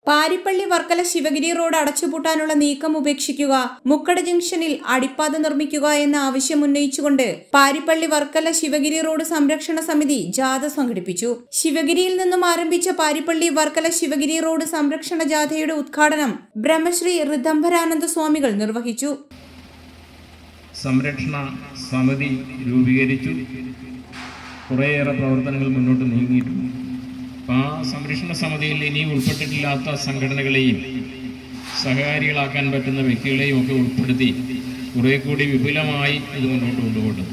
Parippally Varkala Sivagiri road അടച്ചുപൂട്ടാനുള്ള നീക്കം ഉപേക്ഷിക്കുക മുക്കട ജംഗ്ഷനിൽ അടിപ്പാത നിർമ്മിക്കുക എന്ന ആവശ്യം ഉന്നയിച്ചുകൊണ്ട് പാരിപ്പള്ളി വർക്കല ശിവഗിരി റോഡ് സംരക്ഷണ സമിതി ജാഥ സംഘടിപ്പിച്ചു ശിവഗിരിയിൽ നിന്നും ആരംഭിച്ച പാരിപ്പള്ളി വർക്കല ശിവഗിരി റോഡ് സംരക്ഷണ ജാഥയുടെ ഉദ്ഘാടനം ബ്രഹ്മശ്രീ ഋതംബരാനന്ദ സ്വാമികൾ നിർവഹിച്ചു സംരക്ഷണ സമിതി രൂപീകരിച്ചു കുറേയേറെ പ്രവർത്തനങ്ങൾ മുന്നോട്ട് നീങ്ങിയിട്ടുണ്ട് അപ്പം ആ സംരക്ഷണ സമിതിയിൽ ഇനി ഉൾപ്പെട്ടിട്ടില്ലാത്ത സംഘടനകളെയും സഹകാരികളാക്കാൻ പറ്റുന്ന വ്യക്തികളെയും ഒക്കെ ഉൾപ്പെടുത്തി കുറേ കൂടി വിപുലമായി ഇത് മുന്നോട്ട് കൊണ്ടുപോകും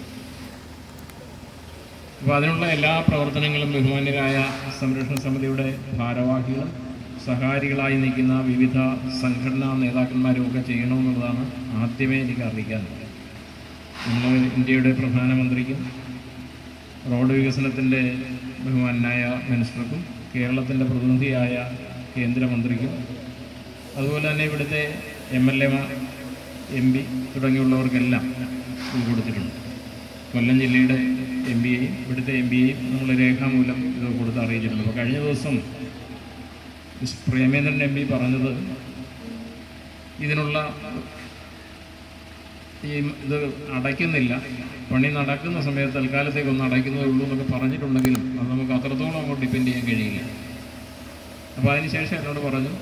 അപ്പോൾ അതിനുള്ള എല്ലാ പ്രവർത്തനങ്ങളും ബഹുമാന്യരായ സംരക്ഷണ സമിതിയുടെ ഭാരവാഹികളും സഹകാരികളായി നിൽക്കുന്ന വിവിധ സംഘടനാ നേതാക്കന്മാരും ഒക്കെ ചെയ്യണമെന്നുള്ളതാണ് ആദ്യമേ എനിക്ക് അറിയിക്കാനുള്ളത് നമ്മൾ ഇന്ത്യയുടെ പ്രധാനമന്ത്രിക്കും റോഡ് വികസനത്തിൻ്റെ ബഹുമാനായ മിനിസ്റ്റർക്കും കേരളത്തിൻ്റെ പ്രതിനിധിയായ കേന്ദ്രമന്ത്രിക്കും അതുപോലെ തന്നെ ഇവിടുത്തെ എം എൽ എമാർ എം പി തുടങ്ങിയുള്ളവർക്കെല്ലാം ഇത് കൊടുത്തിട്ടുണ്ട് കൊല്ലം ജില്ലയുടെ എം പിയെയും ഇവിടുത്തെ എം പിയെയും നമ്മൾ രേഖാമൂലം ഇത് കൊടുത്ത് അറിയിച്ചിട്ടുണ്ട് അപ്പോൾ കഴിഞ്ഞ ദിവസം മിസ് പ്രേമേന്ദ്രൻ എം പി പറഞ്ഞത് ഇതിനുള്ള ഈ ഇത് അടയ്ക്കുന്നില്ല പണി നടക്കുന്ന സമയത്ത് തൽക്കാലത്തേക്കൊന്ന് അടയ്ക്കുന്നതേ ഉള്ളൂ എന്നൊക്കെ പറഞ്ഞിട്ടുണ്ടെങ്കിലും അത് നമുക്ക് അത്രത്തോളം അങ്ങോട്ട് ഡിപ്പെൻഡ് ചെയ്യാൻ കഴിയില്ല അപ്പോൾ അതിനുശേഷം എന്നോട് പറഞ്ഞു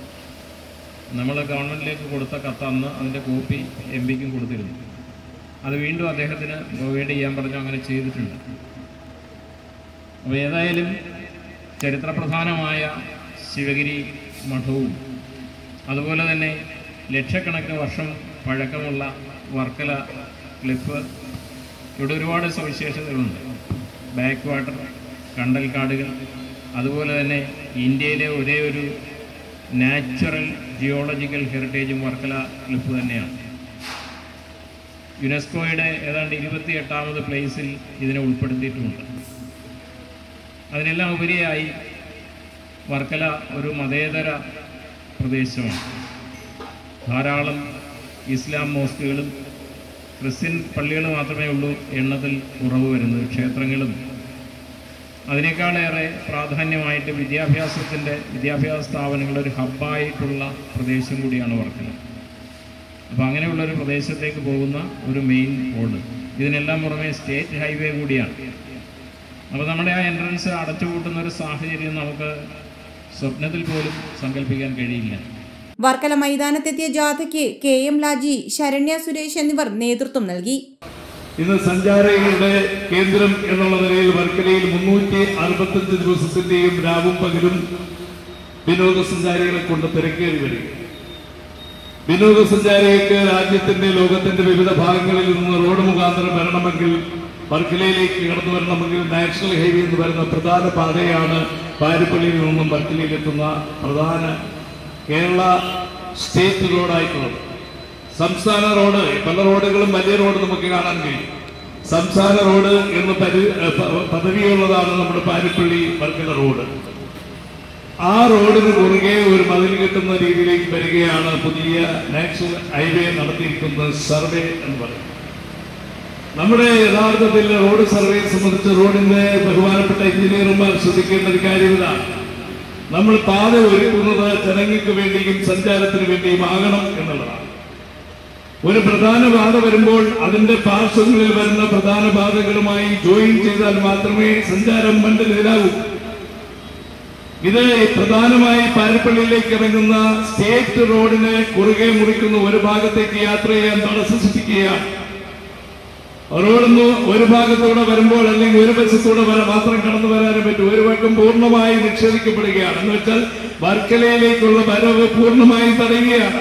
നമ്മൾ ഗവൺമെൻറ്റിലേക്ക് കൊടുത്ത കത്ത് അന്ന് അതിൻ്റെ കോപ്പി എം പിക്കും കൊടുത്തിരുന്നു അത് വീണ്ടും അദ്ദേഹത്തിന് പ്രൊവൈഡ് ചെയ്യാൻ പറഞ്ഞു അങ്ങനെ ചെയ്തിട്ടുണ്ട് അപ്പോൾ ഏതായാലും ചരിത്രപ്രധാനമായ ശിവഗിരി മഠവും അതുപോലെ തന്നെ ലക്ഷക്കണക്കിന് വർഷം പഴക്കമുള്ള വർക്കല ക്ലിഫ് ഇവിടെ ഒരുപാട് സവിശേഷതകളുണ്ട് ബാക്ക് വാട്ടർ കണ്ടൽക്കാടുകൾ അതുപോലെ തന്നെ ഇന്ത്യയിലെ ഒരേ ഒരു നാച്ചുറൽ ജിയോളജിക്കൽ ഹെറിറ്റേജും വർക്കല ക്ലിഫ് തന്നെയാണ് യുനെസ്കോയുടെ ഏതാണ്ട് ഇരുപത്തി എട്ടാമത് പ്ലേസിൽ ഇതിനെ ഉൾപ്പെടുത്തിയിട്ടുമുണ്ട് അതിനെല്ലാം ഉപരിയായി വർക്കല ഒരു മതേതര പ്രദേശമാണ് ധാരാളം ഇസ്ലാം മോസ്കുകളും ക്രിസ്ത്യൻ പള്ളികൾ മാത്രമേ ഉള്ളൂ എണ്ണത്തിൽ കുറവ് വരുന്നത് ക്ഷേത്രങ്ങളും അതിനേക്കാളേറെ പ്രാധാന്യമായിട്ട് വിദ്യാഭ്യാസത്തിൻ്റെ വിദ്യാഭ്യാസ സ്ഥാപനങ്ങളുടെ ഒരു ഹബ്ബായിട്ടുള്ള പ്രദേശം കൂടിയാണ് വർക്കല അപ്പോൾ അങ്ങനെയുള്ള ഒരു പ്രദേശത്തേക്ക് പോകുന്ന ഒരു മെയിൻ റോഡ് ഇതിനെല്ലാം പുറമെ സ്റ്റേറ്റ് ഹൈവേ കൂടിയാണ് അപ്പോൾ നമ്മുടെ ആ എൻട്രൻസ് അടച്ചുപൂട്ടുന്ന ഒരു സാഹചര്യം നമുക്ക് സ്വപ്നത്തിൽ പോലും സങ്കല്പിക്കാൻ കഴിയില്ല വർക്കല മൈതാനത്തെത്തിയ ജാഥയ്ക്ക് കെ എം ലാജി ശരണ്യ സുരേഷ് എന്നിവർ നേതൃത്വം നൽകി ഇന്ന് സഞ്ചാരികളുടെ കേന്ദ്രം എന്നുള്ള നിലയിൽ വർക്കലയിൽ മുന്നൂറ്റി അറുപത്തഞ്ച് ദിവസത്തിന്റെയും രാവും പകലും വിനോദസഞ്ചാരികളെ കൊണ്ട് തിരക്കേറി വരിക വിനോദസഞ്ചാരികൾക്ക് രാജ്യത്തിന്റെ ലോകത്തിന്റെ വിവിധ ഭാഗങ്ങളിൽ നിന്ന് റോഡ് മുഖാന്തരം വരണമെങ്കിൽ വർക്കലയിലേക്ക് കടന്നു വരണമെങ്കിൽ നാഷണൽ ഹൈവേ എന്ന് പറയുന്ന പ്രധാന പാതയാണ് പാരിപ്പള്ളിയിൽ നിന്നും വർക്കലയിലെത്തുന്ന പ്രധാന കേരള സ്റ്റേറ്റ് റോഡായിട്ടുള്ളത് സംസ്ഥാന റോഡ് പല റോഡുകളും വലിയ റോഡ് നമുക്ക് കാണാൻ കഴിയും സംസ്ഥാന റോഡ് എന്ന് പരി പ- പദവിയുള്ളതാണ് നമ്മുടെ പാരിപ്പള്ളി വർക്കല റോഡ് ആ റോഡിന് കുറുകെ ഒരു മതിൽ കിട്ടുന്ന രീതിയിലേക്ക് വരികയാണ് പുതിയ നാഷണൽ ഹൈവേ നടത്തിയിരിക്കുന്ന സർവേ എന്ന് പറയുന്നത് നമ്മുടെ യഥാർത്ഥത്തിൽ റോഡ് സർവേ സംബന്ധിച്ച് റോഡിന്റെ ബഹുമാനപ്പെട്ട എഞ്ചിനീയർമാർ ശ്രദ്ധിക്കേണ്ട ഒരു കാര്യം ഇതാണ് നമ്മൾ പാത ഒരുക്കുന്നത് ജനങ്ങൾക്ക് വേണ്ടിയും സഞ്ചാരത്തിന് വേണ്ടിയും ആകണം എന്നുള്ളതാണ് ഒരു പ്രധാന പാത വരുമ്പോൾ അതിന്റെ പാർശ്വങ്ങളിൽ വരുന്ന പ്രധാന പാതകളുമായി ജോയിൻ ചെയ്താൽ മാത്രമേ സഞ്ചാരം മണ്ഡലത്തിലാകൂ ഇത് പ്രധാനമായി പാരപ്പള്ളിയിലേക്ക് ഇറങ്ങുന്ന സ്റ്റേറ്റ് റോഡിനെ കുറുകെ മുറിക്കുന്ന ഒരു ഭാഗത്തേക്ക് യാത്ര ചെയ്യാൻ തടസ്സം സൃഷ്ടിക്കുകയാണ് റോഡൊന്ന് ഒരു ഭാഗത്തൂടെ വരുമ്പോൾ അല്ലെങ്കിൽ ഒരു വശത്തൂടെ വരാൻ മാത്രം കടന്നു വരാനും പറ്റും ഒരു പക്കം പൂർണ്ണമായി നിക്ഷേപിക്കപ്പെടുകയാണ് എന്ന് വെച്ചാൽ വർക്കലയിലേക്കുള്ള വരവ് പൂർണ്ണമായി തടയുകയാണ്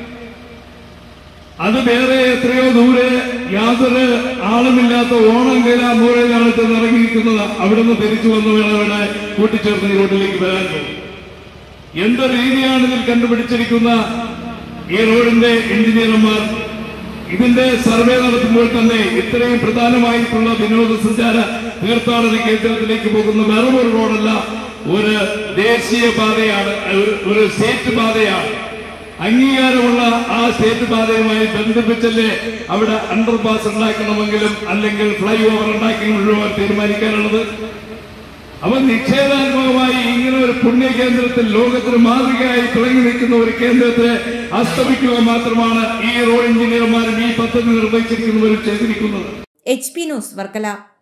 അത് വേറെ എത്രയോ ദൂരെ യാതൊരു ആളുമില്ലാത്ത ഓണങ്കല മൂലയിലാണ് ചെന്ന് ഇറങ്ങിയിരിക്കുന്നത് അവിടുന്ന് തിരിച്ചു വന്ന് വേണം ഇവിടെ കൂട്ടിച്ചേർന്ന് ഈ റോഡിലേക്ക് വരാൻ പോകും എന്ത് രീതിയാണ് ഇതിൽ കണ്ടുപിടിച്ചിരിക്കുന്ന ഈ റോഡിന്റെ എഞ്ചിനീയർമാർ ഇതിന്റെ സർവേ നടത്തുമ്പോൾ തന്നെ ഇത്രയും പ്രധാനമായിട്ടുള്ള വിനോദസഞ്ചാര തീർത്ഥാടന കേന്ദ്രത്തിലേക്ക് പോകുന്ന വെറും ഒരു റോഡല്ല ഒരു ദേശീയ പാതയാണ് ഒരു- ഒരു സ്റ്റേറ്റ് പാതയാണ് അംഗീകാരമുള്ള ആ സ്റ്റേറ്റ് പാതയുമായി ബന്ധിപ്പിച്ചല്ലേ അവിടെ അണ്ടർപാസ് ഉണ്ടാക്കണമെങ്കിലും അല്ലെങ്കിൽ ഫ്ലൈ ഓവർ ഉണ്ടാക്കണമെങ്കിലും തീരുമാനിക്കാനുള്ളത് അവൻ നിക്ഷേപാത്മകമായി ഇങ്ങനെ ഒരു പുണ്യ കേന്ദ്രത്തിൽ ലോകത്തിന് മാതൃകയായി തുടങ്ങി നിൽക്കുന്ന ഒരു കേന്ദ്രത്തെ അസ്തമിക്കുക മാത്രമാണ് ഈ റോഡ് എഞ്ചിനീയർമാരും ഈ പദ്ധതി നിർവഹിച്ചിരിക്കുന്നവരും ചെയ്തിരിക്കുന്നത് എച്ച് പി ന്യൂസ് വർക്കല